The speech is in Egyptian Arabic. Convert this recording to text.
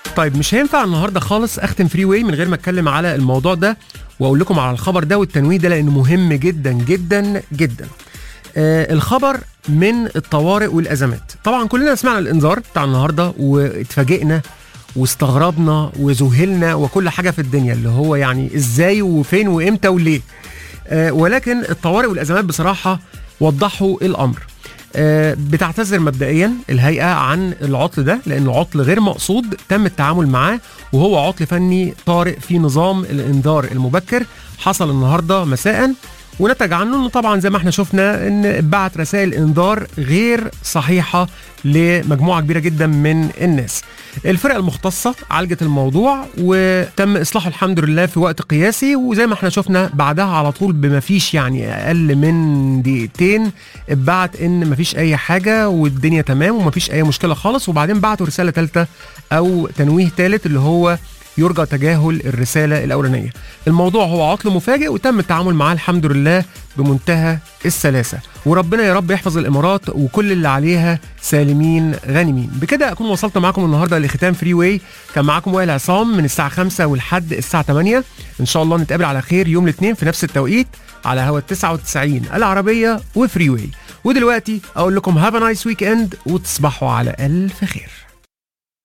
طيب مش هينفع النهارده خالص اختم فري واي من غير ما اتكلم على الموضوع ده واقول لكم على الخبر ده والتنويه ده لانه مهم جدا جدا جدا. آه الخبر من الطوارئ والازمات طبعا كلنا سمعنا الانذار بتاع النهارده واتفاجئنا واستغربنا وذهلنا وكل حاجه في الدنيا اللي هو يعني ازاي وفين وامتى وليه آه ولكن الطوارئ والازمات بصراحه وضحوا الامر آه بتعتذر مبدئيا الهيئه عن العطل ده لانه عطل غير مقصود تم التعامل معاه وهو عطل فني طارئ في نظام الانذار المبكر حصل النهارده مساء ونتج عنه انه طبعا زي ما احنا شفنا ان بعت رسائل انذار غير صحيحه لمجموعه كبيره جدا من الناس. الفرق المختصه عالجت الموضوع وتم اصلاحه الحمد لله في وقت قياسي وزي ما احنا شفنا بعدها على طول بما فيش يعني اقل من دقيقتين اتبعت ان مفيش اي حاجه والدنيا تمام ومفيش اي مشكله خالص وبعدين بعتوا رساله ثالثه او تنويه ثالث اللي هو يرجى تجاهل الرساله الاولانيه. الموضوع هو عطل مفاجئ وتم التعامل معاه الحمد لله بمنتهى السلاسه، وربنا يا رب يحفظ الامارات وكل اللي عليها سالمين غانمين. بكده اكون وصلت معاكم النهارده لختام فري واي، كان معاكم وائل عصام من الساعه 5 ولحد الساعه 8 ان شاء الله نتقابل على خير يوم الاثنين في نفس التوقيت على هوا 99 العربيه وفري واي. ودلوقتي اقول لكم هاف نايس ويك اند وتصبحوا على الف خير.